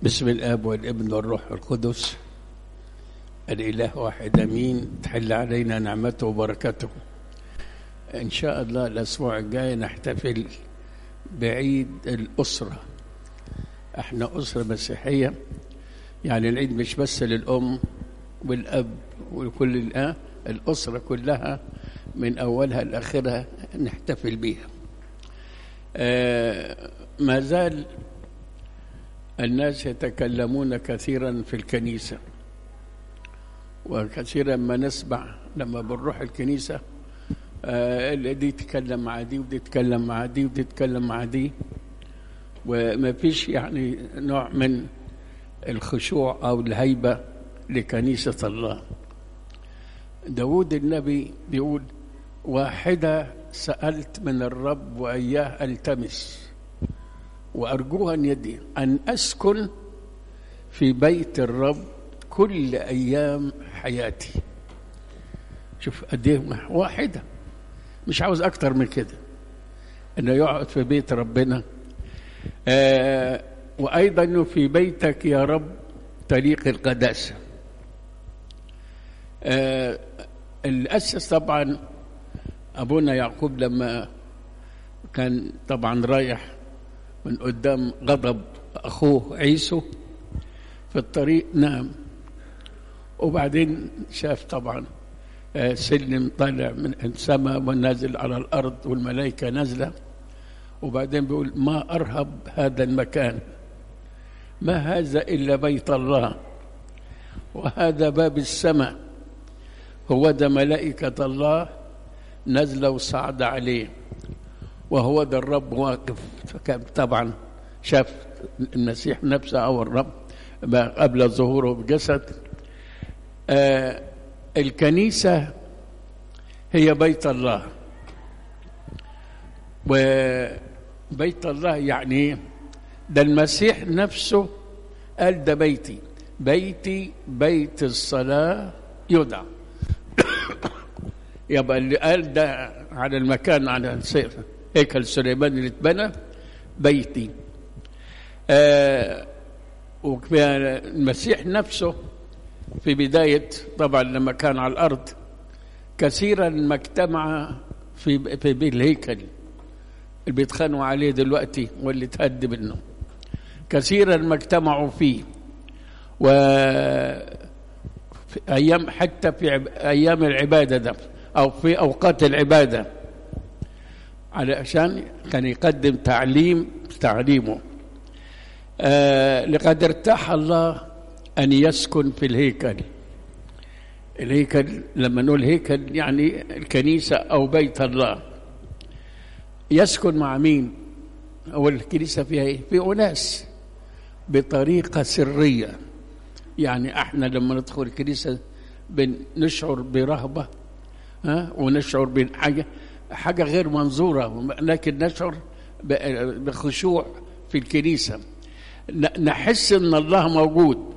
بسم الاب والابن والروح القدس الاله واحد امين تحل علينا نعمته وبركته ان شاء الله الاسبوع الجاي نحتفل بعيد الاسره احنا اسره مسيحيه يعني العيد مش بس للام والاب وكل الآن الاسره كلها من اولها لاخرها نحتفل بيها آه ما زال الناس يتكلمون كثيرا في الكنيسة وكثيرا ما نسمع لما بنروح الكنيسة آه دي تتكلم مع دي ودي تتكلم مع دي ودي تتكلم مع دي وما فيش يعني نوع من الخشوع أو الهيبة لكنيسة الله داود النبي بيقول واحدة سألت من الرب وإياه ألتمس وأرجوها أن يدي أن أسكن في بيت الرب كل أيام حياتي شوف قد إيه واحدة مش عاوز أكتر من كده أنه يقعد في بيت ربنا آه وأيضا أنه في بيتك يا رب طريق القداسة آه الأسس طبعا أبونا يعقوب لما كان طبعا رايح من قدام غضب أخوه عيسو في الطريق نام وبعدين شاف طبعا سلم طالع من السماء ونازل على الأرض والملائكة نازلة وبعدين بيقول ما أرهب هذا المكان ما هذا إلا بيت الله وهذا باب السماء هو ده ملائكة الله نزل وصعد عليه وهو ده الرب واقف فكان طبعا شاف المسيح نفسه او الرب قبل ظهوره بجسد آه الكنيسه هي بيت الله وبيت الله يعني ده المسيح نفسه قال ده بيتي بيتي بيت الصلاه يدعى يبقى اللي قال ده على المكان على السيف هيكل سليمان اللي اتبنى بيتي آه المسيح نفسه في بداية طبعا لما كان على الأرض كثيرا ما اجتمع في في الهيكل اللي بيتخانقوا عليه دلوقتي واللي تهد منه كثيرا ما اجتمعوا فيه و في أيام حتى في أيام العبادة ده أو في أوقات العبادة علشان كان يقدم تعليم تعليمه آه لقد ارتاح الله أن يسكن في الهيكل الهيكل لما نقول هيكل يعني الكنيسة أو بيت الله يسكن مع مين أو الكنيسة فيها إيه في أناس بطريقة سرية يعني احنا لما ندخل الكنيسة بنشعر برهبة ها ونشعر بحاجة حاجة غير منظورة لكن نشعر بخشوع في الكنيسة نحس ان الله موجود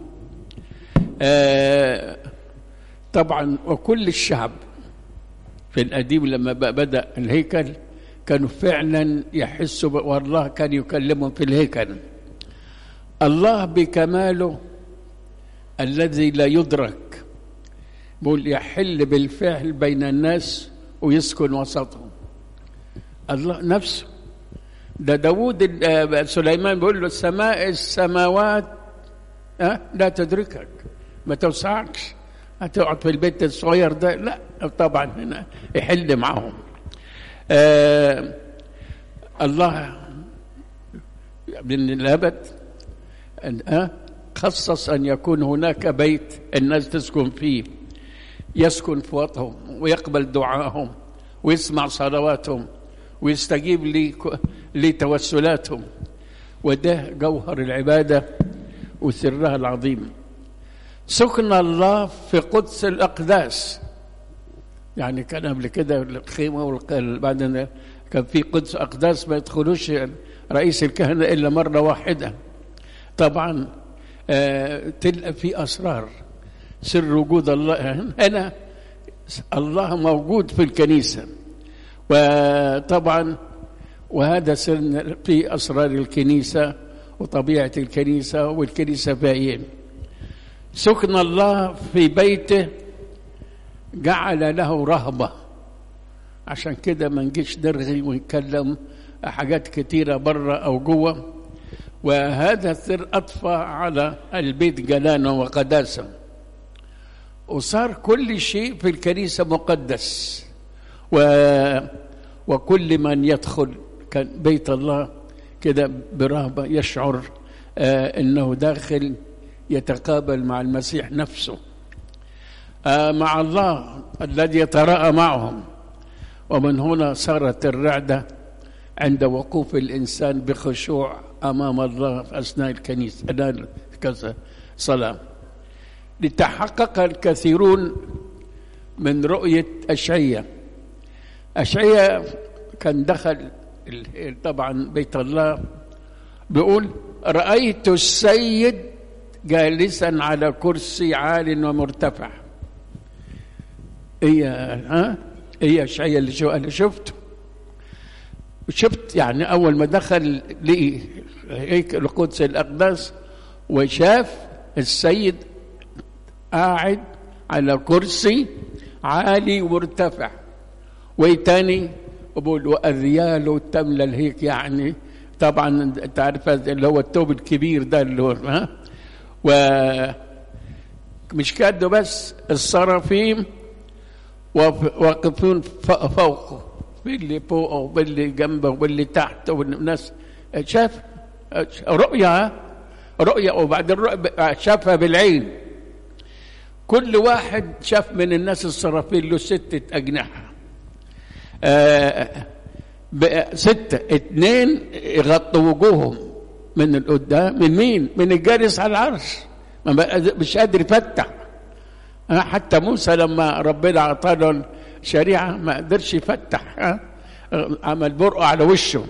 آه طبعا وكل الشعب في القديم لما بدأ الهيكل كانوا فعلا يحسوا والله كان يكلمهم في الهيكل الله بكماله الذي لا يدرك بقول يحل بالفعل بين الناس ويسكن وسطهم الله نفسه ده داود سليمان بيقول له سماء السماوات أه؟ لا تدركك ما توسعكش هتقعد في البيت الصغير ده لا طبعا هنا يحل معهم آه الله من الابد أه؟ خصص ان يكون هناك بيت الناس تسكن فيه يسكن في وطنهم ويقبل دعائهم ويسمع صلواتهم ويستجيب لتوسلاتهم وده جوهر العبادة وسرها العظيم سكن الله في قدس الأقداس يعني كان قبل كده الخيمة بعدين كان في قدس أقداس ما يدخلوش رئيس الكهنة إلا مرة واحدة طبعا آه تلقى في أسرار سر وجود الله هنا الله موجود في الكنيسة وطبعا وهذا سر في أسرار الكنيسة وطبيعة الكنيسة والكنيسة باين سكن الله في بيته جعل له رهبة عشان كده ما نجيش نرغي ونتكلم حاجات كتيرة بره أو جوه وهذا السر أطفى على البيت جلانة وقداسة وصار كل شيء في الكنيسة مقدس و وكل من يدخل كان بيت الله كده برهبة يشعر آه انه داخل يتقابل مع المسيح نفسه آه مع الله الذي يتراءى معهم ومن هنا صارت الرعدة عند وقوف الإنسان بخشوع أمام الله في أثناء الكنيسة أثناء كذا صلاة لتحقق الكثيرون من رؤية أشعية أشعية كان دخل طبعا بيت الله بيقول رأيت السيد جالسا على كرسي عال ومرتفع هي ها هي أشعية اللي, شو اللي شفته شفت يعني أول ما دخل لقي هيك القدس الأقداس وشاف السيد قاعد على كرسي عالي مرتفع وتاني بقول واذياله تملى الهيك يعني طبعا انت عارف اللي هو الثوب الكبير ده اللي هو ها و مش كده بس الصرافيم واقفون فوقه باللي فوقه وباللي جنبه وباللي تحته والناس شاف رؤيا رؤيا وبعدين الرؤيا شافها بالعين كل واحد شاف من الناس الصرافين له ستة أجنحة آه ستة اثنين يغطوا وجوههم من القدام من مين؟ من الجالس على العرش مش قادر يفتح آه حتى موسى لما ربنا اعطاه الشريعة ما قدرش يفتح آه عمل برقع على وشه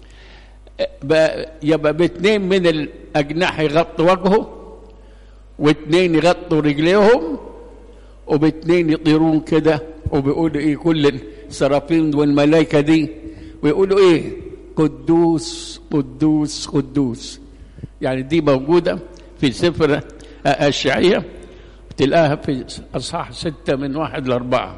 يبقى باثنين من الأجنحة يغطوا وجهه واثنين يغطوا رجليهم وباثنين يطيرون كده وبيقولوا ايه كل السرافين والملائكه دي ويقولوا ايه قدوس قدوس قدوس يعني دي موجوده في سفر الشعيه تلاقيها في اصحاح ستة من واحد لأربعة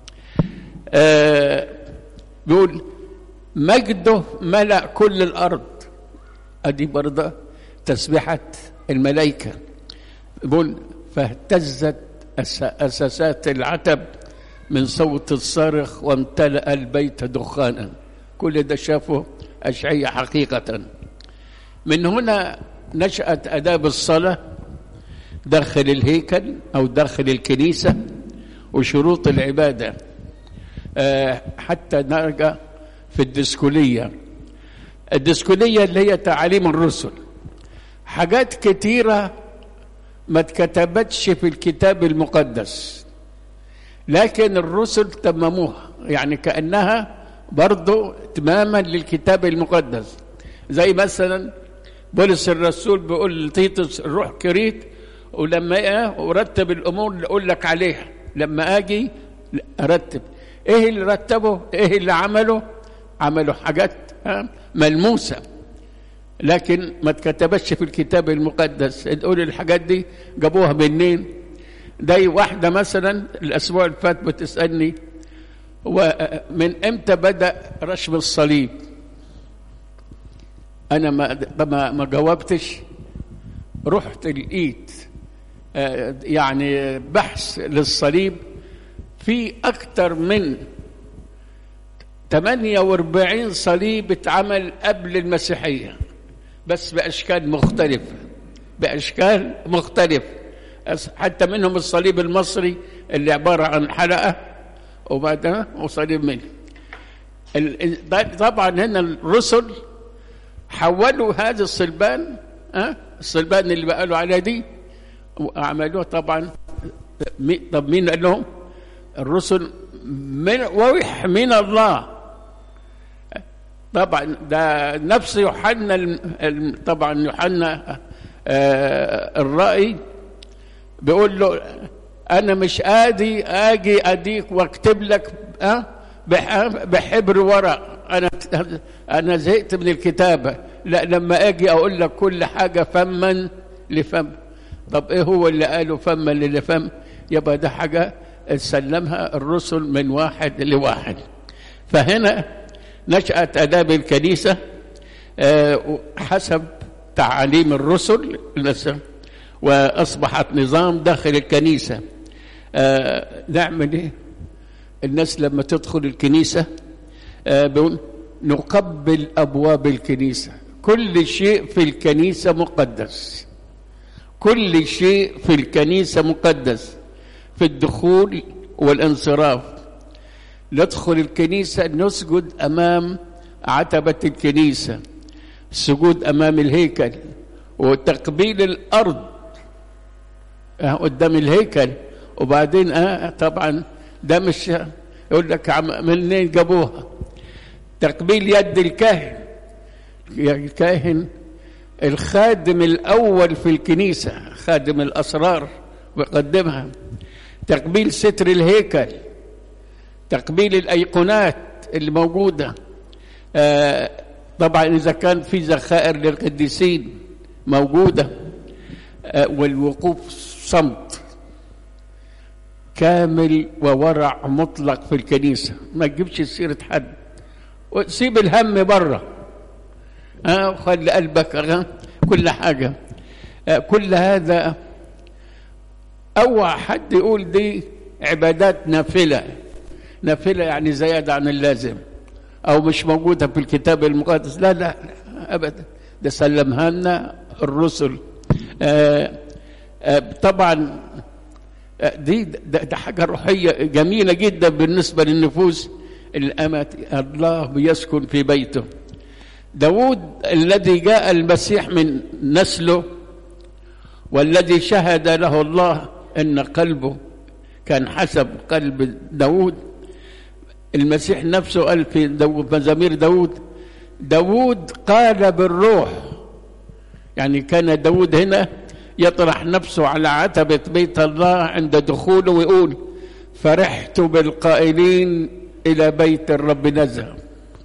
آه بيقول مجده ملأ كل الأرض أدي برضه تسبيحة الملائكة بيقول فاهتزت أساسات العتب من صوت الصارخ وامتلأ البيت دخانا كل ده شافه أشعية حقيقة من هنا نشأت أداب الصلاة داخل الهيكل أو داخل الكنيسة وشروط العبادة أه حتى نرجع في الدسكولية الدسكولية اللي هي تعاليم الرسل حاجات كتيرة ما اتكتبتش في الكتاب المقدس لكن الرسل تمموها يعني كأنها برضو تماما للكتاب المقدس زي مثلا بولس الرسول بيقول لتيتوس الروح كريت ولما ايه ارتب الامور اللي اقول لك عليها لما اجي ارتب ايه اللي رتبه ايه اللي عمله عملوا حاجات ملموسه لكن ما اتكتبتش في الكتاب المقدس تقول الحاجات دي جابوها منين ده واحدة مثلا الأسبوع اللي فات بتسألني ومن إمتى بدأ رسم الصليب أنا ما ما, ما جاوبتش رحت لقيت يعني بحث للصليب في أكثر من 48 صليب اتعمل قبل المسيحية بس بأشكال مختلفة بأشكال مختلفة حتى منهم الصليب المصري اللي عبارة عن حلقة وبعدها وصليب منه طبعا هنا الرسل حولوا هذا الصلبان ها الصلبان اللي بقالوا عليها دي وعملوه طبعا طب مين قال لهم الرسل من ووح من الله طبعا ده نفس يوحنا طبعا يوحنا الرأي بيقول له انا مش ادي اجي اديك واكتب لك أه بحبر ورق انا انا زهقت من الكتابه لا لما اجي اقول لك كل حاجه فما لفم طب ايه هو اللي قاله فما لفم يبقى ده حاجه سلمها الرسل من واحد لواحد فهنا نشأت آداب الكنيسة حسب تعاليم الرسل وأصبحت نظام داخل الكنيسة نعمل إيه؟ الناس لما تدخل الكنيسة بيقول نقبل أبواب الكنيسة كل شيء في الكنيسة مقدس كل شيء في الكنيسة مقدس في الدخول والانصراف ندخل الكنيسة نسجد أمام عتبة الكنيسة السجود أمام الهيكل وتقبيل الأرض قدام الهيكل وبعدين آه طبعا ده مش يقول لك منين جابوها تقبيل يد الكاهن الكاهن الخادم الأول في الكنيسة خادم الأسرار ويقدمها تقبيل ستر الهيكل تقبيل الأيقونات اللي موجودة آه طبعا إذا كان في ذخائر للقديسين موجودة آه والوقوف صمت كامل وورع مطلق في الكنيسة ما تجيبش سيرة حد وسيب الهم بره ها وخلي قلبك ها كل حاجة آه كل هذا أوعى حد يقول دي عبادات نافلة نافلة يعني زيادة عن اللازم أو مش موجودة في الكتاب المقدس لا لا أبدا ده سلمها لنا الرسل آآ آآ طبعا دي ده, ده حاجة روحية جميلة جدا بالنسبة للنفوس الأمة الله بيسكن في بيته داود الذي جاء المسيح من نسله والذي شهد له الله ان قلبه كان حسب قلب داود المسيح نفسه قال في داود مزامير داود داود قال بالروح يعني كان داود هنا يطرح نفسه على عتبة بيت الله عند دخوله ويقول فرحت بالقائلين إلى بيت الرب نذهب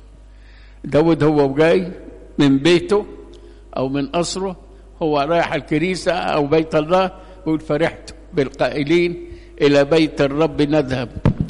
داود هو جاي من بيته أو من قصره هو رايح الكنيسة أو بيت الله يقول فرحت بالقائلين إلى بيت الرب نذهب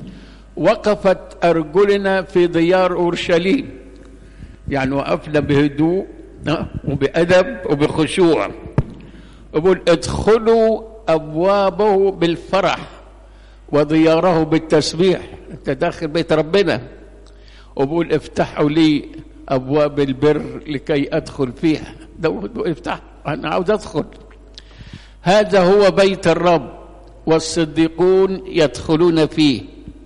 وقفت أرجلنا في ديار أورشليم يعني وقفنا بهدوء وبأدب وبخشوع يقول ادخلوا أبوابه بالفرح ودياره بالتسبيح أنت داخل بيت ربنا وبقول افتحوا لي أبواب البر لكي أدخل فيها داود افتح أنا عاوز أدخل هذا هو بيت الرب والصديقون يدخلون فيه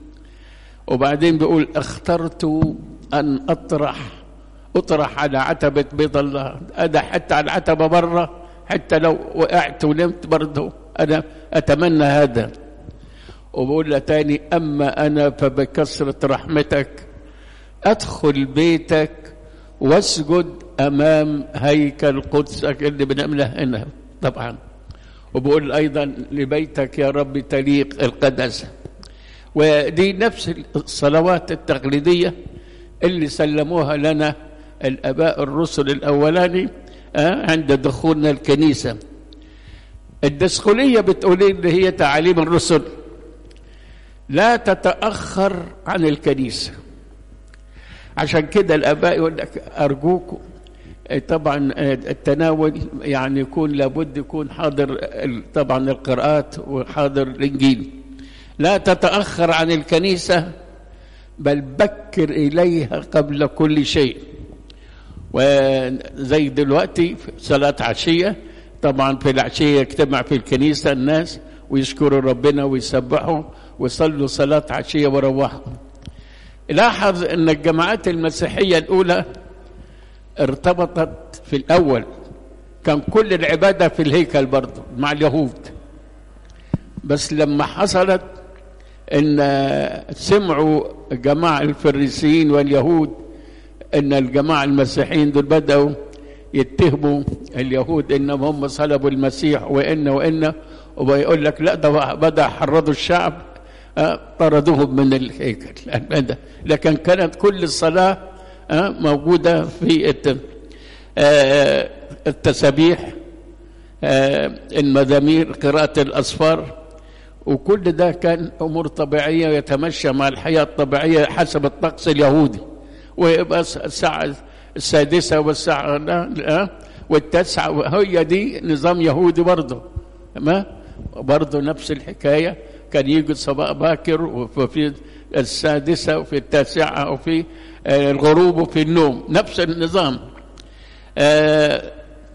وبعدين بيقول اخترت أن أطرح أطرح على عتبة بيت الله أنا حتى على العتبة برة حتى لو وقعت ونمت برضه أنا أتمنى هذا وبقول له تاني أما أنا فبكثرة رحمتك أدخل بيتك واسجد أمام هيكل قدسك اللي بنعمله هنا طبعا وبقول أيضا لبيتك يا رب تليق القداسة ودي نفس الصلوات التقليدية اللي سلموها لنا الآباء الرسل الأولاني عند دخولنا الكنيسة الدسخولية بتقول اللي هي تعاليم الرسل لا تتأخر عن الكنيسة عشان كده الآباء يقول لك أرجوكم طبعا التناول يعني يكون لابد يكون حاضر طبعا القراءات وحاضر الإنجيل لا تتأخر عن الكنيسة بل بكر إليها قبل كل شيء وزي دلوقتي في صلاة عشية طبعا في العشية يجتمع في الكنيسة الناس ويشكروا ربنا ويسبحوا ويصلوا صلاة عشية وروحوا لاحظ أن الجماعات المسيحية الأولى ارتبطت في الأول كان كل العبادة في الهيكل برضه مع اليهود بس لما حصلت ان سمعوا جماعة الفريسيين واليهود ان الجماعة المسيحيين دول بدأوا يتهموا اليهود انهم هم صلبوا المسيح وان وان ويقول لك لا ده بدأ حرضوا الشعب طردوهم من الهيكل لكن كانت كل الصلاة موجودة في التم. آه التسابيح آه المزامير قراءة الأسفار وكل ده كان أمور طبيعية يتمشى مع الحياة الطبيعية حسب الطقس اليهودي ويبقى الساعة السادسة والساعة لا والتاسعة هي دي نظام يهودي برضه ما برضه نفس الحكاية كان يجي صباح باكر وفي السادسة وفي التاسعة وفي الغروب وفي النوم نفس النظام آه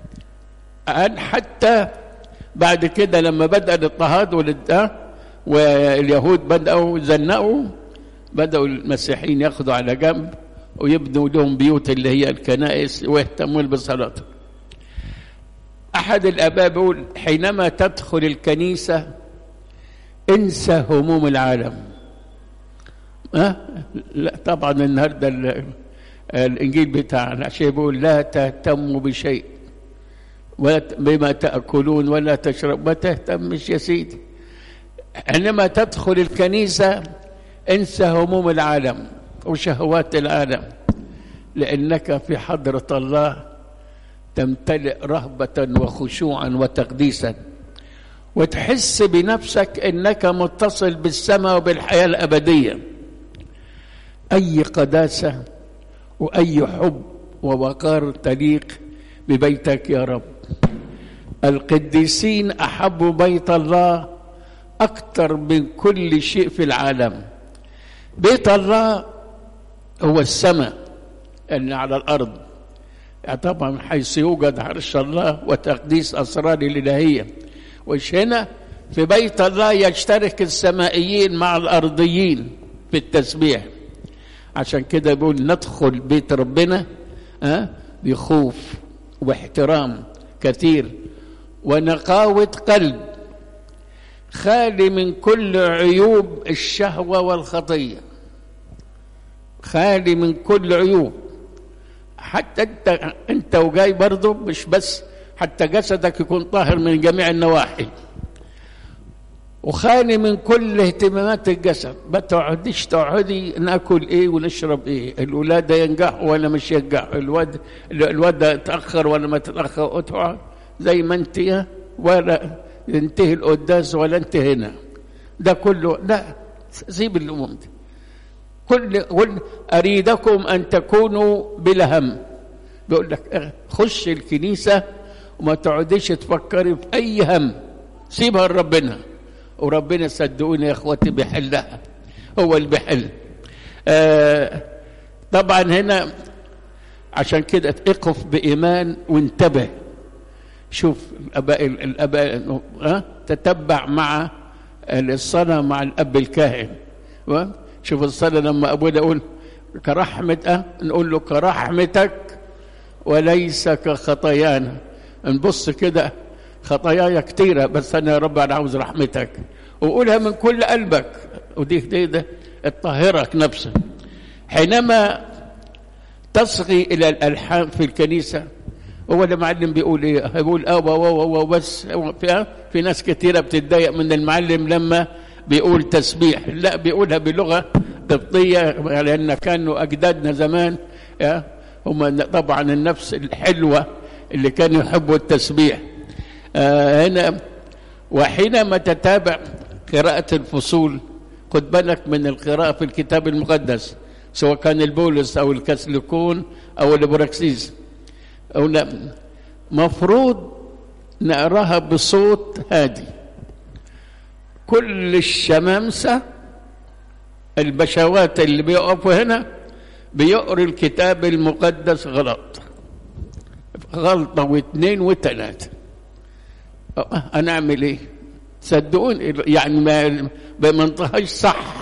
حتى بعد كده لما بدأ الاضطهاد واليهود بدأوا زنقوا بدأوا المسيحيين ياخذوا على جنب ويبنوا لهم بيوت اللي هي الكنائس ويهتمون بصلاتهم أحد الآباء بيقول حينما تدخل الكنيسة انسى هموم العالم أه؟ لا طبعا النهارده الانجيل بتاعنا شيء بيقول لا تهتموا بشيء ولا بما تاكلون ولا تشرب ما تهتمش يا سيدي عندما تدخل الكنيسه انسى هموم العالم وشهوات العالم لانك في حضره الله تمتلئ رهبه وخشوعا وتقديسا وتحس بنفسك انك متصل بالسماء وبالحياه الابديه اي قداسه واي حب ووقار تليق ببيتك يا رب القديسين احبوا بيت الله اكثر من كل شيء في العالم بيت الله هو السماء اللي على الارض يعني طبعا حيث يوجد عرش الله وتقديس اسرار الالهيه وش هنا في بيت الله يشترك السمائيين مع الارضيين في التسبيح عشان كده بيقول ندخل بيت ربنا أه؟ بخوف واحترام كثير ونقاوة قلب خالي من كل عيوب الشهوة والخطية خالي من كل عيوب حتى انت انت وجاي برضه مش بس حتى جسدك يكون طاهر من جميع النواحي وخالي من كل اهتمامات الجسد ما تقعديش تقعدي ناكل ايه ونشرب ايه الولاد ينجحوا ولا مش ينجحوا الواد الواد ده يتاخر ولا ما تتاخر تقعد زي ما انت ولا ينتهي القداس ولا انت هنا ده كله لا سيب الامور دي كل قل اريدكم ان تكونوا بلا هم بيقول لك خش الكنيسه وما تقعديش تفكري في اي هم سيبها لربنا وربنا صدقوني يا اخواتي بيحلها هو اللي بيحل آه طبعا هنا عشان كده اقف بايمان وانتبه شوف الاباء الاباء أه؟ تتبع مع الصلاه مع الاب الكاهن شوف الصلاه لما ابونا يقول كرحمة أه؟ نقول له كرحمتك وليس كخطايانا نبص كده خطاياي كتيرة بس أنا يا رب أنا عاوز رحمتك وقولها من كل قلبك ودي دي ده تطهرك نفسك حينما تصغي إلى الألحان في الكنيسة هو المعلم بيقول ايه؟ بيقول اه و بس في, في ناس كثيره بتتضايق من المعلم لما بيقول تسبيح، لا بيقولها بلغه قبطيه لان كانوا اجدادنا زمان هم طبعا النفس الحلوه اللي كانوا يحبوا التسبيح. آه هنا وحينما تتابع قراءة الفصول خد بالك من القراءة في الكتاب المقدس سواء كان البولس أو الكسلكون أو البراكسيس أو لا مفروض نقراها بصوت هادي كل الشمامسة البشوات اللي بيقفوا هنا بيقروا الكتاب المقدس غلط غلطة واثنين وثلاثة أنا أعمل إيه؟ صدقوني يعني ما ما انطهاش صح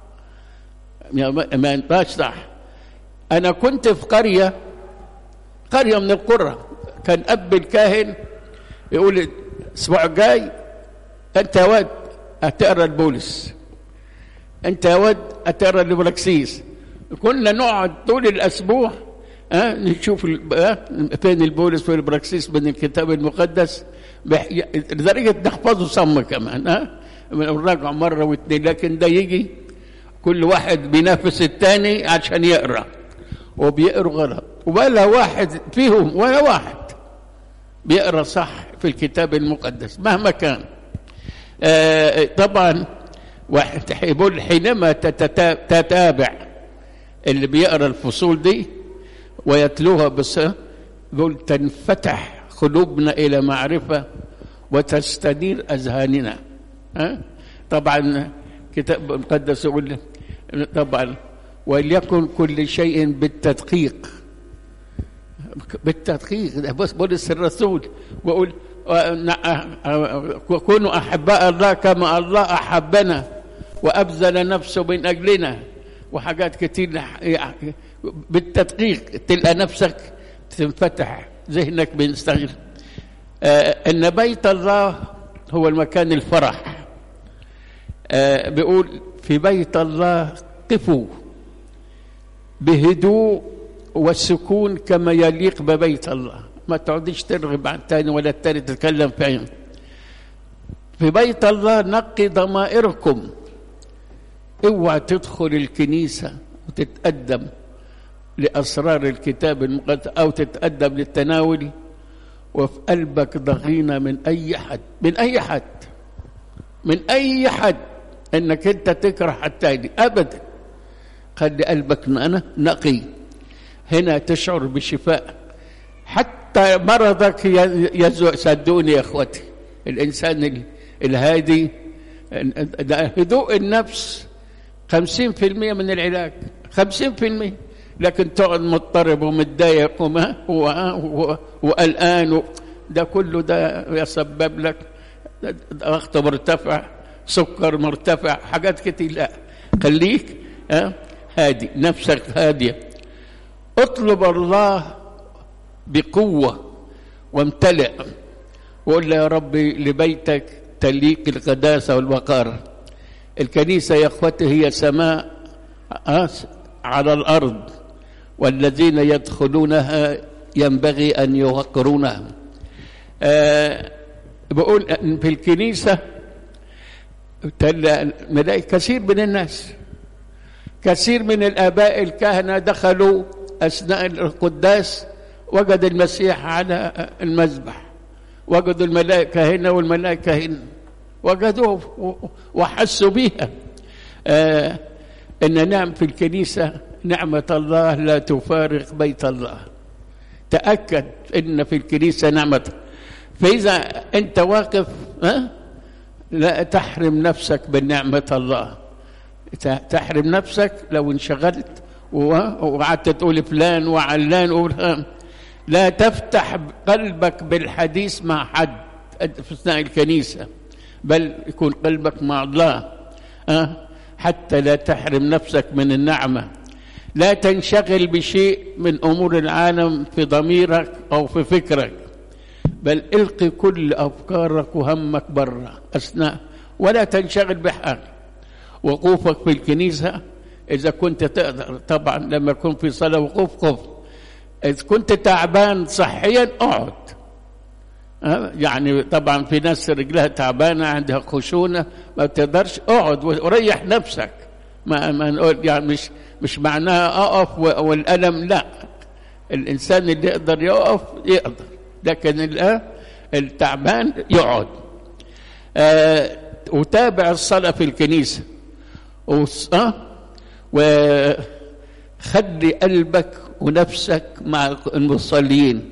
ما انطهاش صح أنا كنت في قرية قرية من القرى كان أب الكاهن يقول الأسبوع الجاي أنت يا واد هتقرا البولس أنت يا واد هتقرا البراكسيس كنا نقعد طول الأسبوع أه نشوف أه فين البولس والبراكسيس من الكتاب المقدس لدرجة نحفظه صم كمان ها نراجع مرة واثنين لكن ده يجي كل واحد بينافس الثاني عشان يقرا وبيقروا غلط ولا واحد فيهم ولا واحد بيقرا صح في الكتاب المقدس مهما كان آه طبعا واحد يقول حينما تتابع اللي بيقرا الفصول دي ويتلوها بس يقول تنفتح قلوبنا الى معرفه وتستنير اذهاننا ها طبعا كتاب المقدس يقول طبعا وليكن كل شيء بالتدقيق بالتدقيق ده بس بولس الرسول ويقول كونوا احباء الله كما الله احبنا وابذل نفسه من اجلنا وحاجات كتير بالتدقيق تلقى نفسك تنفتح ذهنك بيستغل آه ان بيت الله هو المكان الفرح آه بيقول في بيت الله قفوا بهدوء والسكون كما يليق ببيت الله ما تقعديش ترغب عن الثاني ولا الثاني تتكلم في عين في بيت الله نقي ضمائركم اوعى تدخل الكنيسة وتتقدم لأسرار الكتاب المقدس أو تتقدم للتناول وفي قلبك ضغينة من أي حد من أي حد من أي حد إنك أنت تكره التاني أبدا خلي قلبك أنا نقي هنا تشعر بشفاء حتى مرضك يزوء صدقوني يا اخوتي الانسان الهادي هدوء النفس خمسين في المية من العلاج خمسين في المية لكن تقعد مضطرب ومتضايق وما وقلقان ده كله ده يسبب لك ضغط مرتفع سكر مرتفع حاجات كتير لا خليك ها هادي نفسك هاديه اطلب الله بقوة وامتلئ وقل يا ربي لبيتك تليق القداسة والوقار الكنيسة يا اخوتي هي سماء على الأرض والذين يدخلونها ينبغي أن يوقرونها أه بقول في الكنيسة نلاقي كثير من الناس كثير من الآباء الكهنة دخلوا أثناء القداس وجد المسيح على المذبح وجدوا الملائكة هنا والملائكة هنا وجدوه وحسوا بها آه إن نعم في الكنيسة نعمة الله لا تفارق بيت الله تأكد إن في الكنيسة نعمة فإذا أنت واقف ها لا تحرم نفسك من نعمة الله تحرم نفسك لو انشغلت وقعدت تقول فلان وعلان وفلان لا تفتح قلبك بالحديث مع حد في اثناء الكنيسه بل يكون قلبك مع الله أه؟ حتى لا تحرم نفسك من النعمه لا تنشغل بشيء من امور العالم في ضميرك او في فكرك بل القي كل افكارك وهمك برا اثناء ولا تنشغل بحاجه وقوفك في الكنيسه إذا كنت تقدر طبعا لما يكون في صلاة وقوف قف إذا كنت تعبان صحيا اقعد يعني طبعا في ناس رجلها تعبانة عندها خشونة ما بتقدرش اقعد وريح نفسك ما ما نقول يعني مش مش معناها اقف والألم لا الإنسان اللي يقدر يقف يقدر لكن الآن التعبان يقعد آه وتابع الصلاة في الكنيسة أه وخلي قلبك ونفسك مع المصلين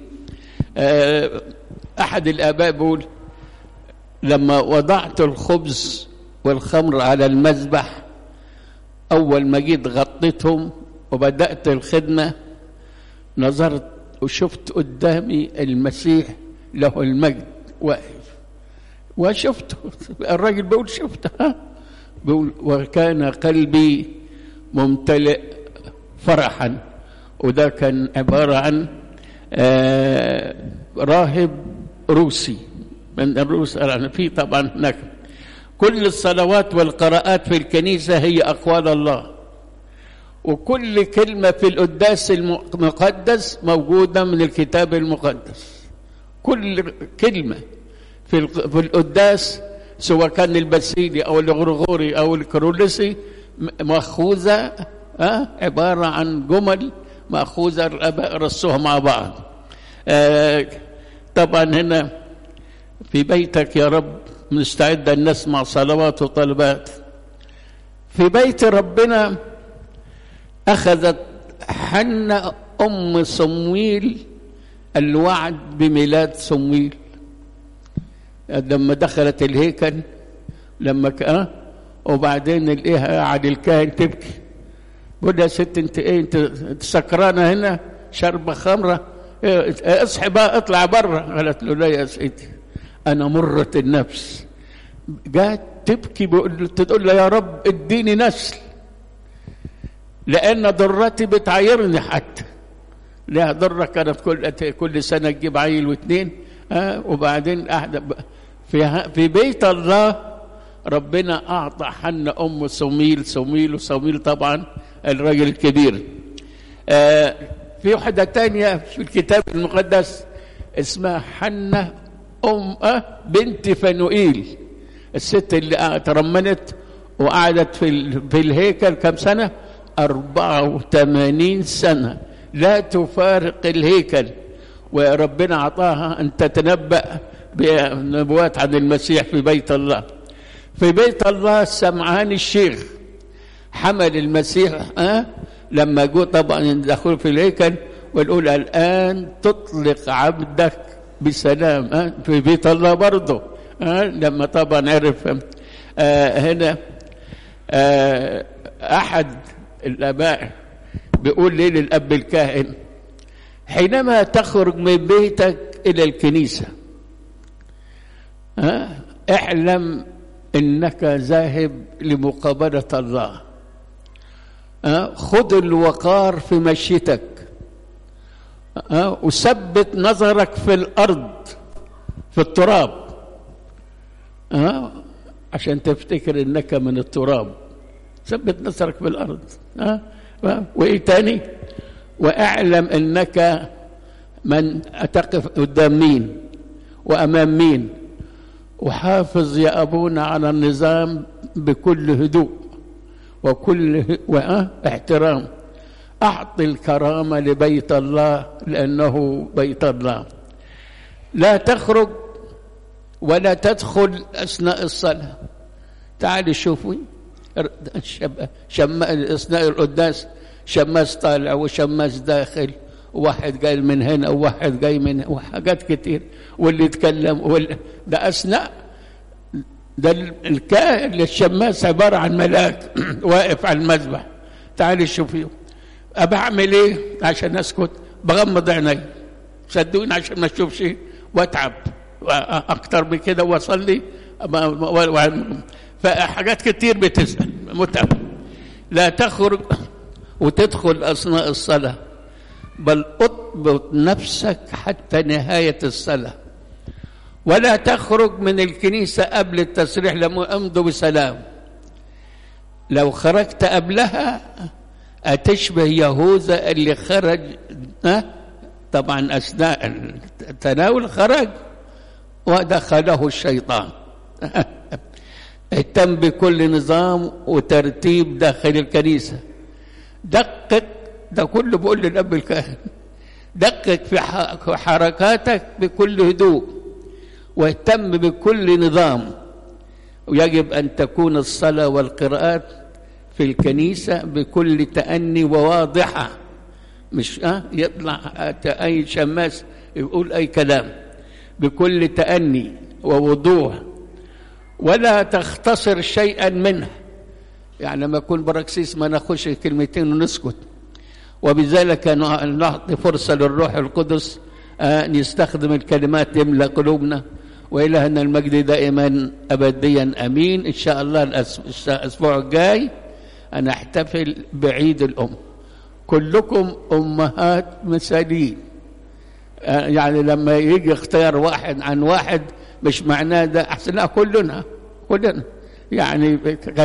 أحد الآباء بيقول لما وضعت الخبز والخمر على المذبح أول ما جيت غطيتهم وبدأت الخدمة نظرت وشفت قدامي المسيح له المجد واقف وشفته الراجل بيقول شفته ها بيقول وكان قلبي ممتلئ فرحا وده كان عبارة عن آه راهب روسي من الروس يعني في طبعا هناك كل الصلوات والقراءات في الكنيسة هي أقوال الله وكل كلمة في القداس المقدس موجودة من الكتاب المقدس كل كلمة في في القداس سواء كان البسيلي أو الغرغوري أو الكرولسي مأخوذة أه؟ عبارة عن جمل مأخوذة الآباء رصوها مع بعض آه طبعا هنا في بيتك يا رب مستعد أن نسمع صلوات وطلبات في بيت ربنا أخذت حنة أم صمويل الوعد بميلاد صمويل لما دخلت الهيكل لما ك... أه؟ وبعدين نلاقيها قاعد الكاهن تبكي بقول يا ست انت ايه انت انت سكرانه هنا شربة خمرة إيه اصحي بقى اطلع بره قالت له لا يا سيدي انا مرة النفس جات تبكي بقول تقول له يا رب اديني نسل لان ضرتي بتعايرني حتى لها ضرة كانت كل كل سنة تجيب عيل واثنين آه وبعدين أحد في في بيت الله ربنا أعطى حنا أم سميل سميل وسميل طبعا الرجل الكبير آه في واحدة تانية في الكتاب المقدس اسمها حنا أم آه بنت فنوئيل الست اللي ترمنت وقعدت في في الهيكل كم سنة؟ 84 سنة لا تفارق الهيكل وربنا أعطاها أن تتنبأ بنبوات عن المسيح في بيت الله في بيت الله سمعان الشيخ حمل المسيح أه؟ لما جو طبعا دخلوا في الهيكل ونقول الآن تطلق عبدك بسلام أه؟ في بيت الله برضه أه؟ لما طبعا عرف أه هنا أه أحد الآباء بيقول ليه للأب الكاهن حينما تخرج من بيتك إلى الكنيسة أه؟ اعلم انك ذاهب لمقابله الله أه؟ خذ الوقار في مشيتك أه؟ وثبت نظرك في الارض في التراب أه؟ عشان تفتكر انك من التراب ثبت نظرك في الارض أه؟ وايه تاني واعلم انك من تقف قدام مين وامام مين وحافظ يا أبونا على النظام بكل هدوء وكل احترام أعطي الكرامة لبيت الله لأنه بيت الله لا تخرج ولا تدخل أثناء الصلاة تعالي شوفي شم... أثناء القداس شماس طالع وشماس داخل واحد جاي من هنا وواحد جاي من هنا وحاجات كتير واللي يتكلم واللي ده اثناء ده الكاهن الشماس عباره عن ملاك واقف على المذبح تعالي شوفي بعمل ايه عشان اسكت بغمض عيني صدقوني عشان ما اشوفش واتعب اكتر من كده واصلي فحاجات كتير بتسال متعب لا تخرج وتدخل اثناء الصلاه بل اضبط نفسك حتى نهايه الصلاه ولا تخرج من الكنيسه قبل التسريح لما امضوا بسلام لو خرجت قبلها أتشبه يهوذا اللي خرج أه؟ طبعا أثناء التناول خرج ودخله الشيطان اهتم بكل نظام وترتيب داخل الكنيسة دقق ده كله بقول للأب الكاهن دقق في حركاتك بكل هدوء واهتم بكل نظام ويجب أن تكون الصلاة والقراءات في الكنيسة بكل تأني وواضحة مش أه يطلع أي شماس يقول أي كلام بكل تأني ووضوح ولا تختصر شيئا منه يعني لما يكون براكسيس ما ناخدش كلمتين ونسكت وبذلك نعطي فرصة للروح القدس أن يستخدم الكلمات يملأ قلوبنا وإلهنا المجد دائما أبديا أمين إن شاء الله الأسبوع الجاي أنا أحتفل بعيد الأم كلكم أمهات مثاليين يعني لما يجي اختيار واحد عن واحد مش معناه ده أحسن لا كلنا كلنا يعني